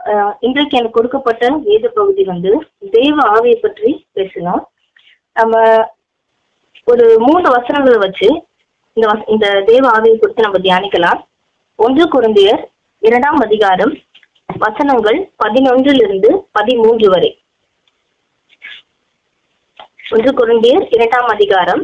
ஆஹ் இன்றைக்கு எனக்கு கொடுக்கப்பட்ட வேத பகுதி வந்து தேவ ஆவியை பற்றி பேசலாம் நம்ம ஒரு மூன்று வசனங்களை வச்சு இந்த வச- இந்த தேவ ஆவியை குறித்து நம்ம தியானிக்கலாம் ஒன்று குருந்தியர் இரண்டாம் அதிகாரம் வசனங்கள் பதினொன்றிலிருந்து பதிமூன்று வரை ஒன்று குருந்தியர் இரண்டாம் அதிகாரம்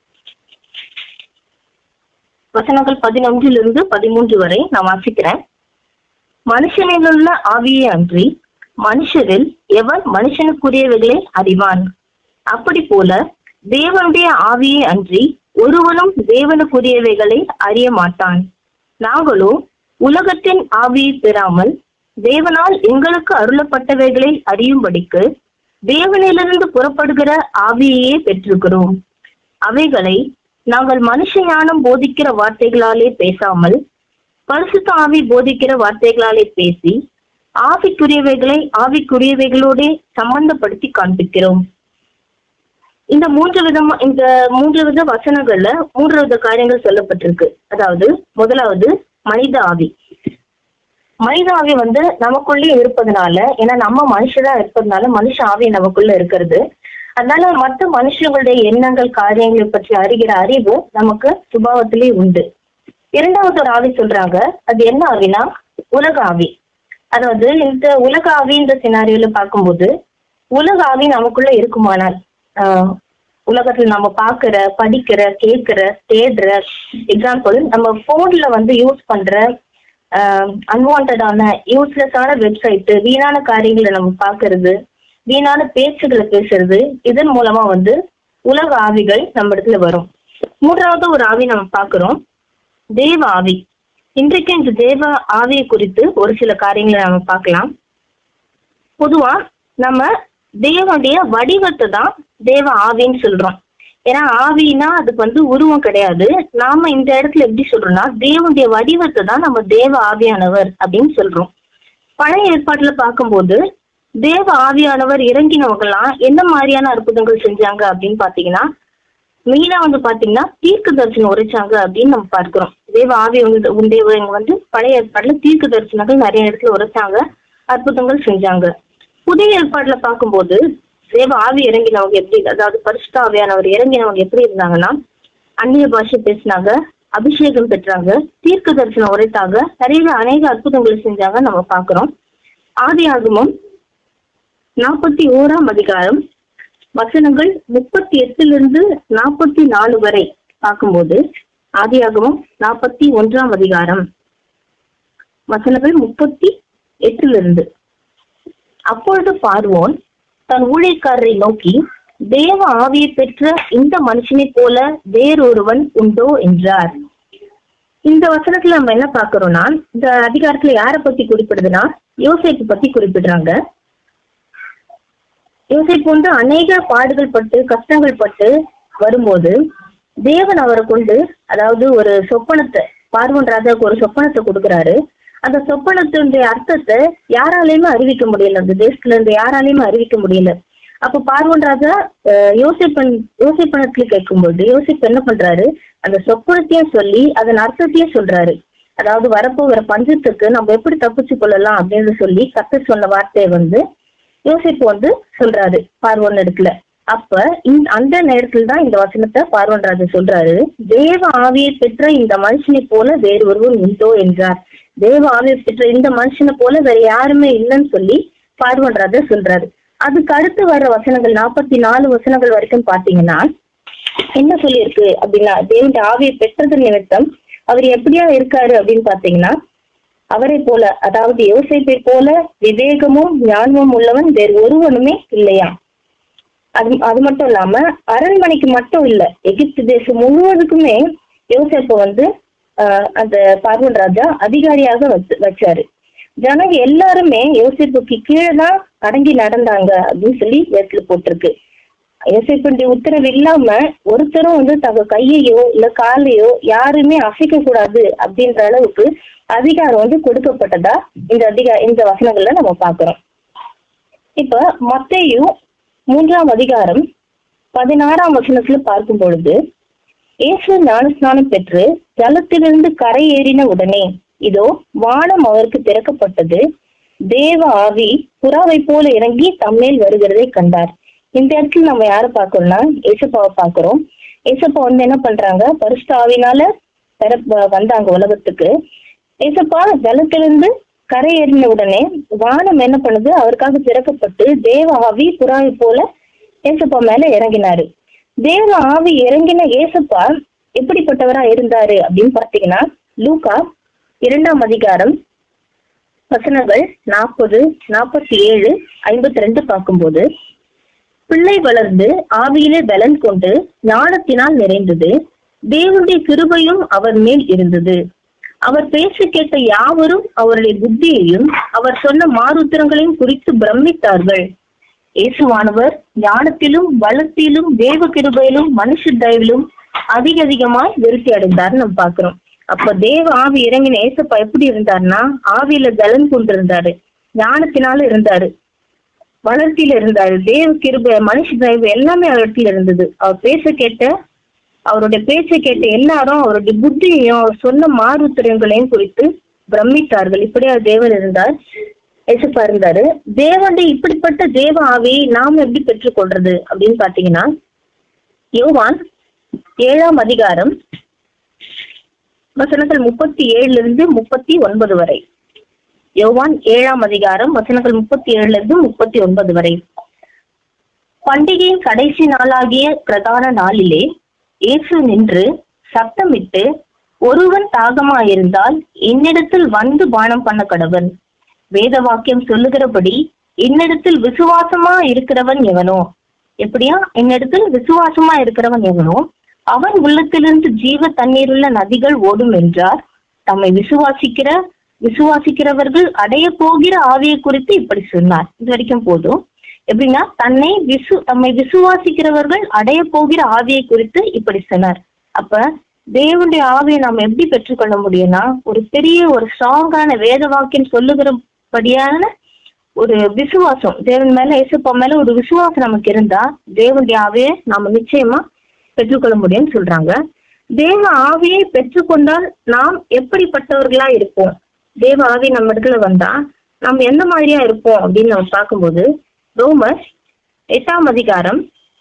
வசனங்கள் பதினொன்றிலிருந்து பதிமூன்று வரை நான் வாசிக்கிறேன் மனுஷனிலுள்ள ஆவியே அன்றி மனுஷரில் எவன் மனுஷனுக்குரியவைகளை அறிவான் அப்படி போல தேவனுடைய ஆவியே அன்றி ஒருவனும் தேவனுக்குரியவைகளை அறிய மாட்டான் நாங்களோ உலகத்தின் ஆவியை பெறாமல் தேவனால் எங்களுக்கு அருளப்பட்டவைகளை அறியும்படிக்கு தேவனிலிருந்து புறப்படுகிற ஆவியையே பெற்றிருக்கிறோம் அவைகளை நாங்கள் மனுஷ ஞானம் போதிக்கிற வார்த்தைகளாலே பேசாமல் பரிசுத்த ஆவி போதிக்கிற வார்த்தைகளாலே பேசி ஆவிக்குரியவைகளை ஆவிக்குரியவைகளோட சம்பந்தப்படுத்தி காண்பிக்கிறோம் இந்த மூன்று விதமா இந்த மூன்று வித வசனங்கள்ல மூன்று வித காரியங்கள் சொல்லப்பட்டிருக்கு அதாவது முதலாவது மனித ஆவி மனித ஆவி வந்து நமக்குள்ளே இருப்பதனால ஏன்னா நம்ம மனுஷரா இருப்பதனால மனுஷ ஆவி நமக்குள்ள இருக்கிறது அதனால மற்ற மனுஷங்களுடைய எண்ணங்கள் காரியங்களை பற்றி அறிகிற அறிவு நமக்கு சுபாவத்திலே உண்டு இரண்டாவது ஒரு ஆவி சொல்றாங்க அது என்ன ஆவினா உலக ஆவி அதாவது இந்த உலக ஆவி இந்த சினாரியோல பார்க்கும்போது உலக ஆவி நமக்குள்ள இருக்குமானால் ஆஹ், உலகத்துல நம்ம பார்க்கிற படிக்கிற கேட்கிற தேடுற எக்ஸாம்பிள் நம்ம போன்ல வந்து யூஸ் பண்ற அன்வான்டான யூஸ்லெஸ்ஸான வெப்சைட் வீணான காரியங்களை நம்ம பார்க்கிறது வீணான பேச்சுகளை பேசுறது இதன் மூலமா வந்து உலக ஆவிகள் நம்ம இடத்துல வரும் மூன்றாவது ஒரு ஆவி நம்ம பார்க்கிறோம் தேவ ஆவி இன்றைக்கு இந்த தேவ ஆவியை குறித்து ஒரு சில காரியங்களை நம்ம பார்க்கலாம் பொதுவா நம்ம தேவனுடைய வடிவத்தை தான் தேவ ஆவின்னு சொல்றோம் ஏன்னா ஆவினா அதுக்கு வந்து உருவம் கிடையாது நாம இந்த இடத்துல எப்படி சொல்றோம்னா தேவனுடைய வடிவத்தை தான் நம்ம தேவ ஆவியானவர் அப்படின்னு சொல்றோம் பழைய ஏற்பாட்டுல பார்க்கும்போது தேவ ஆவியானவர் இறங்கினவங்கலாம் என்ன மாதிரியான அற்புதங்கள் செஞ்சாங்க அப்படின்னு பாத்தீங்கன்னா மெயினா வந்து பாத்தீங்கன்னா தீர்க்க தரிசனம் உரைச்சாங்க அப்படின்னு நம்ம பார்க்கிறோம் தேவ ஆவி வந்து உண்டேவங்க வந்து பழைய ஏற்பாட்டுல தீர்க்க தரிசனங்கள் நிறைய இடத்துல உரைச்சாங்க அற்புதங்கள் செஞ்சாங்க புதிய ஏற்பாட்டுல பார்க்கும்போது தேவ ஆவி இறங்கினவங்க எப்படி அதாவது பரிசுத்த ஆவியானவர் இறங்கினவங்க எப்படி இருந்தாங்கன்னா அந்நிய பாஷை பேசினாங்க அபிஷேகம் பெற்றாங்க தீர்க்க தரிசனம் உரைத்தாங்க நிறைய அநேக அற்புதங்கள் செஞ்சாங்க நம்ம பார்க்கிறோம் ஆதி ஆகமம் நாற்பத்தி ஓராம் அதிகாரம் வசனங்கள் முப்பத்தி எட்டிலிருந்து நாற்பத்தி நாலு வரை பார்க்கும்போது ஆதியாகமம் நாற்பத்தி ஒன்றாம் அதிகாரம் வசனங்கள் முப்பத்தி எட்டிலிருந்து அப்பொழுது பார்வோன் தன் ஊழியக்காரரை நோக்கி தேவ ஆவியை பெற்ற இந்த மனுஷனைப் போல வேறொருவன் உண்டோ என்றார் இந்த வசனத்துல நம்ம என்ன பார்க்கிறோம்னா இந்த அதிகாரத்துல யாரை பத்தி குறிப்பிடுதுன்னா யோசேப்பு பத்தி குறிப்பிடுறாங்க யோசிப்பு வந்து அநேக பாடுகள் பட்டு கஷ்டங்கள் பட்டு வரும்போது தேவன் அவரை கொண்டு அதாவது ஒரு சொப்பனத்தை பார்வன் ராஜாவுக்கு ஒரு சொப்பனத்தை கொடுக்குறாரு அந்த சொப்பனத்தினுடைய அர்த்தத்தை யாராலையுமே அறிவிக்க முடியல அந்த தேசத்துல இருந்து யாராலையுமே அறிவிக்க முடியல அப்ப பார்வன் ராஜா அஹ், யோசிப்பன் யோசிப்பனத்துல கேட்கும்போது யோசிப்பு என்ன பண்றாரு அந்த சொப்பனத்தையும் சொல்லி அதன் அர்த்தத்தையும் சொல்றாரு அதாவது வரப்போகிற பஞ்சத்துக்கு நம்ம எப்படி தப்பிச்சு கொள்ளலாம் அப்படின்னு சொல்லி கத்த சொன்ன வார்த்தையை வந்து யோசிப்பு வந்து சொல்றாரு பார்வன் இடத்துல அப்ப இந்த அந்த நேரத்துல தான் இந்த வசனத்தை பார்வன் ராஜா சொல்றாரு தேவ ஆவியை பெற்ற இந்த மனுஷனை போல வேறு ஒருவன் உண்டோ என்றார் தேவ ஆவியை பெற்ற இந்த மனுஷனை போல வேற யாருமே இல்லைன்னு சொல்லி பார்வன் ராஜா சொல்றாரு அதுக்கு அடுத்து வர்ற வசனங்கள் நாற்பத்தி நாலு வசனங்கள் வரைக்கும் பாத்தீங்கன்னா என்ன சொல்லியிருக்கு அப்படின்னா தேவனுடைய ஆவியை பெற்றது நிமித்தம் அவர் எப்படியா இருக்காரு அப்படின்னு பாத்தீங்கன்னா அவரை போல அதாவது யோசேப்பை போல விவேகமும் ஞானமும் உள்ளவன் வேறு ஒருவனுமே இல்லையா அது அது மட்டும் இல்லாம அரண்மனைக்கு மட்டும் இல்ல எகிப்து தேசம் முழுவதுக்குமே யோசேப்பை வந்து ஆஹ், அந்த பார்வன் ராஜா அதிகாரியாக வச்சு வச்சாரு ஜனங்க எல்லாருமே யோசிப்புக்கு கீழே தான் அடங்கி நடந்தாங்க அப்படின்னு சொல்லி வேத்துல போட்டிருக்கு யோசிப்புடைய உத்தரவு இல்லாம ஒருத்தரும் வந்து தங்க கையையோ இல்ல காலையோ யாருமே அசைக்க கூடாது அப்படின்ற அளவுக்கு அதிகாரம் வந்து கொடுக்கப்பட்டதா இந்த அதிகா இந்த வசனங்கள்ல நம்ம பாக்குறோம் இப்ப மத்தேயு மூன்றாம் அதிகாரம் பதினாறாம் வசனத்துல பார்க்கும் பொழுது இயேசு ஞானஸ்நானம் பெற்று ஜலத்திலிருந்து கரை ஏறின உடனே இதோ வானம் அவருக்கு திறக்கப்பட்டது தேவ ஆவி புறாவை போல இறங்கி தம்மேல் வருகிறதை கண்டார் இந்த இடத்துல நம்ம யாரை பார்க்கறோம்னா ஏசப்பாவை பார்க்கிறோம் ஏசப்பா வந்து என்ன பண்றாங்க பரிசுத்த ஆவினால பெற வந்தாங்க உலகத்துக்கு ஏசப்பா ஜலத்திலிருந்து கரை ஏறின உடனே வானம் என்ன பண்ணுது அவருக்காக திறக்கப்பட்டு தேவ ஆவி புறாவை போல ஏசப்பா மேல இறங்கினாரு தேவ ஆவி இறங்கின ஏசப்பா எப்படிப்பட்டவரா இருந்தாரு அப்படின்னு பார்த்தீங்கன்னா லூகா இரண்டாம் அதிகாரம் வசனங்கள் நாற்பது நாற்பத்தி ஏழு ஐம்பத்தி ரெண்டு பார்க்கும்போது பிள்ளை வளர்ந்து ஆவியிலே பலன் கொண்டு ஞானத்தினால் நிறைந்தது தேவனுடைய கிருபையும் அவர் மேல் இருந்தது அவர் பேச கேட்ட யாவரும் அவருடைய புத்தியையும் அவர் சொன்ன மாறுத்திரங்களையும் குறித்து பிரமித்தார்கள் இயேசுவானவர் ஞானத்திலும் வளத்திலும் தேவ கிருபையிலும் மனுஷ தயவிலும் அதிக அதிகமாய் விருத்தி அடைந்தார் நம்ம பாக்குறோம் அப்ப தேவ ஆவி இறங்கின ஏசப்பா எப்படி இருந்தாருன்னா ஆவியில பலன் கொண்டிருந்தாரு ஞானத்தினால இருந்தாரு வளர்ச்சியில இருந்தாரு தேவ கிருப மனுஷ தயவு எல்லாமே அவரிடத்துல இருந்தது அவர் பேச கேட்ட அவருடைய பேச்சை கேட்ட எல்லாரும் அவருடைய புத்தியையும் அவர் சொன்ன மாறுத்திறங்களையும் குறித்து பிரமித்தார்கள் இப்படியா தேவன் இருந்தார் ஏசப்பா இருந்தாரு தேவனுடைய இப்படிப்பட்ட தேவ ஆவியை நாம் எப்படி பெற்றுக்கொள்றது அப்படின்னு பாத்தீங்கன்னா யோவான் ஏழாம் அதிகாரம் வசனங்கள் முப்பத்தி ஏழுல இருந்து முப்பத்தி ஒன்பது வரை யோவான் ஏழாம் அதிகாரம் வசனங்கள் முப்பத்தி ஏழுல இருந்து முப்பத்தி ஒன்பது வரை பண்டிகையின் கடைசி நாளாகிய பிரதான நாளிலே இயேசு நின்று சத்தமிட்டு ஒருவன் தாகமாயிருந்தால் என்னிடத்தில் வந்து பானம் பண்ண கடவன் வேத வாக்கியம் சொல்லுகிறபடி என்னிடத்தில் விசுவாசமா இருக்கிறவன் எவனோ எப்படியா என்னிடத்தில் விசுவாசமா இருக்கிறவன் எவனோ அவன் உள்ளத்திலிருந்து ஜீவ தண்ணீருள்ள நதிகள் ஓடும் என்றார் தம்மை விசுவாசிக்கிற விசுவாசிக்கிறவர்கள் அடைய போகிற ஆவியை குறித்து இப்படி சொன்னார் இது வரைக்கும் போதும் எப்படின்னா தன்னை விசு தம்மை விசுவாசிக்கிறவர்கள் அடைய போகிற ஆவியை குறித்து இப்படி சொன்னார் அப்ப தேவனுடைய ஆவியை நாம் எப்படி பெற்றுக்கொள்ள முடியும்னா ஒரு பெரிய ஒரு ஸ்ட்ராங்கான வேத வாக்கியம் சொல்லுகிறபடியான ஒரு விசுவாசம் தேவன் மேல இயேசுப்பா மேல ஒரு விசுவாசம் நமக்கு இருந்தா தேவனுடைய ஆவியை நாம நிச்சயமா பெற்றுக்கொள்ள முடியும்னு சொல்றாங்க தேவ ஆவியை பெற்றுக்கொண்டால் நாம் எப்படிப்பட்டவர்களா இருப்போம் தேவ ஆவி நம்ம இடத்துல வந்தா நம்ம எந்த மாதிரியா இருப்போம் அப்படின்னு நம்ம பார்க்கும்போது ரோமர் எட்டாம் அதிகாரம்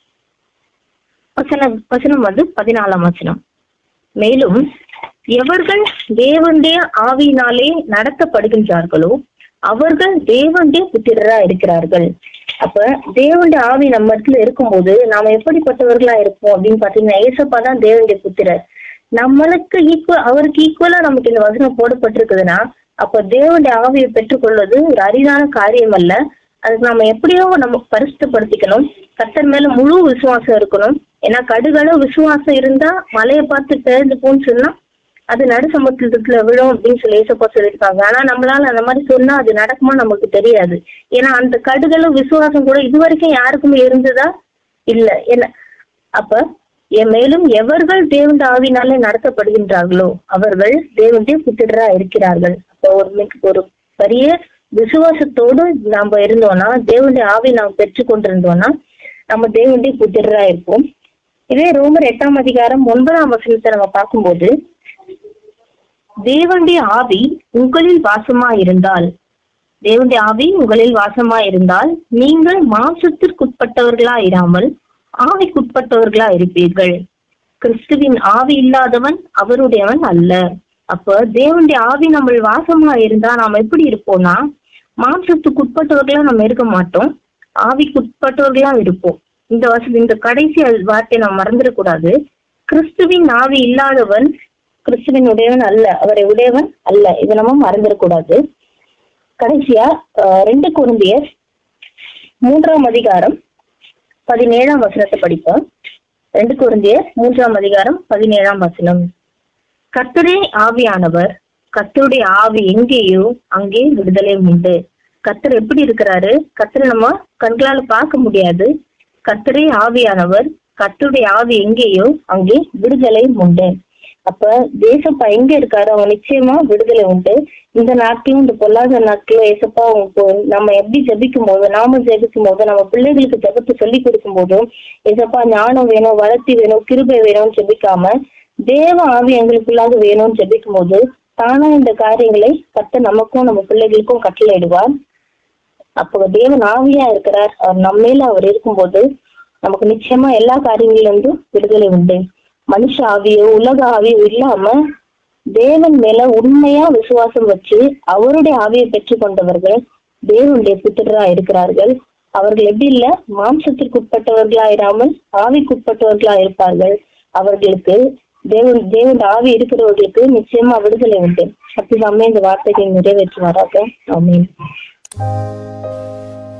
வசனம் வசனம் வந்து பதினாலாம் வசனம் மேலும் எவர்கள் தேவனுடைய ஆவியினாலே நடத்தப்படுகின்றார்களோ அவர்கள் தேவனுடைய புத்திரரா இருக்கிறார்கள் அப்ப தேவனுடைய ஆவி நம்ம இடத்துல இருக்கும்போது நாம எப்படிப்பட்டவர்களா இருப்போம் அப்படின்னு பாத்தீங்கன்னா ஏசப்பா தான் தேவனுடைய புத்திரர் நம்மளுக்கு ஈக்குவல் அவருக்கு ஈக்குவலா நமக்கு இந்த வசனம் போடப்பட்டிருக்குதுன்னா அப்ப தேவனுடைய ஆவியை பெற்றுக்கொள்வது ஒரு அரிதான காரியம் அல்ல அதுக்கு நம்ம எப்படியோ நம்ம பரிசுத்தப்படுத்திக்கணும் கத்தர் மேல முழு விசுவாசம் இருக்கணும் ஏன்னா கடுகளவு விசுவாசம் இருந்தா மலையை பார்த்து திறந்து போன்னு சொன்னா அது நடு சமுத்திரத்துல விழும் அப்படின்னு சொல்லி ஏசப்பா சொல்லியிருக்காங்க ஆனா நம்மளால அந்த மாதிரி சொன்னா அது நடக்குமா நமக்கு தெரியாது ஏன்னா அந்த கடுகளவு விசுவாசம் கூட இது வரைக்கும் யாருக்குமே இருந்ததா இல்ல என்ன அப்ப எ- மேலும் எவர்கள் தேவனுடைய ஆவினாலே நடத்தப்படுகின்றார்களோ அவர்கள் தேவனுடைய புத்திரரா இருக்கிறார்கள் அப்போ ஒரு மிக- ஒரு பெரிய விசுவாசத்தோடு நாம இருந்தோம்னா தேவனுடைய ஆவி நாம் பெற்று கொண்டிருந்தோம்னா நம்ம தேவனுடைய புத்திரரா இருப்போம் இதே ரோமர் எட்டாம் அதிகாரம் ஒன்பதாம் வசனத்தை நம்ம பார்க்கும்போது தேவனுடைய ஆவி உங்களில் வாசமா இருந்தால் தேவனுடைய ஆவி உங்களில் வாசமா இருந்தால் நீங்கள் மாம்சத்திற்குட்பட்டவர்களா இராமல் ஆவிக்குட்பட்டவர்களா இருப்பீர்கள் கிறிஸ்துவின் ஆவி இல்லாதவன் அவருடையவன் அல்ல அப்ப தேவனுடைய ஆவி நம்ம வாசமா இருந்தா நாம எப்படி இருப்போம்னா மாம்சத்துக்குட்பட்டவர்களா நம்ம இருக்க மாட்டோம் ஆவிக்குட்பட்டவர்களா இருப்போம் இந்த வசதி இந்த கடைசி வார்த்தையை நாம் மறந்துடக்கூடாது கிறிஸ்துவின் ஆவி இல்லாதவன் கிறிஸ்துவின் உடையவன் அல்ல அவரை உடையவன் அல்ல இதை நம்ம மறந்துடக்கூடாது கடைசியா அஹ், ரெண்டு குருந்தியர் மூன்றாம் அதிகாரம் பதினேழாம் வசனத்தை படிப்போம் ரெண்டு குருந்தியர் மூன்றாம் அதிகாரம் பதினேழாம் வசனம் கர்த்தரே ஆவியானவர் கர்த்தருடைய ஆவி எங்கேயோ அங்கே விடுதலை உண்டு கர்த்தர் எப்படி இருக்கிறாரு கர்த்தரை நம்ம கண்களால பார்க்க முடியாது கர்த்தரே ஆவியானவர் கர்த்தருடைய ஆவி எங்கேயோ அங்கே விடுதலை உண்டு அப்ப தேசப்பா எங்க இருக்காரு அவங்க நிச்சயமா விடுதலை உண்டு இந்த நாட்களும் இந்த பொல்லாத நாட்களும் ஏசப்பா அவங்க நம்ம எப்படி ஜெபிக்கும் போது நாம ஜெபிக்கும் போது நம்ம பிள்ளைகளுக்கு ஜெபத்தை சொல்லி கொடுக்கும் போதும் ஏசப்பா ஞானம் வேணும் வளர்ச்சி வேணும் கிருபை வேணும்னு ஜெபிக்காம தேவ ஆவி எங்களுக்குள்ளாக வேணும்னு ஜெபிக்கும் போது தானா இந்த காரியங்களை கத்த நமக்கும் நம்ம பிள்ளைகளுக்கும் கட்டளையிடுவார் அப்போ தேவன் ஆவியா இருக்கிறார் அவர் நம்மேல அவர் இருக்கும்போது நமக்கு நிச்சயமா எல்லா காரியங்களிலிருந்தும் விடுதலை உண்டு மனுஷ ஆவியோ உலக ஆவியோ இல்லாம தேவன் மேல உண்மையா விசுவாசம் வச்சு அவருடைய ஆவியை பெற்றுக் கொண்டவர்கள் தேவனுடைய புத்திரரா இருக்கிறார்கள் அவர்கள் எப்படி இல்ல மாம்சத்திற்கு உட்பட்டவர்களா இராமல் ஆவிக்குட்பட்டவர்களா இருப்பார்கள் அவர்களுக்கு தேவன் தேவன் ஆவி இருக்கிறவர்களுக்கு நிச்சயமா விடுதலை உண்டு அப்படிதாமே இந்த வார்த்தைகளை நிறைவேற்றுவாராக ஆமீன்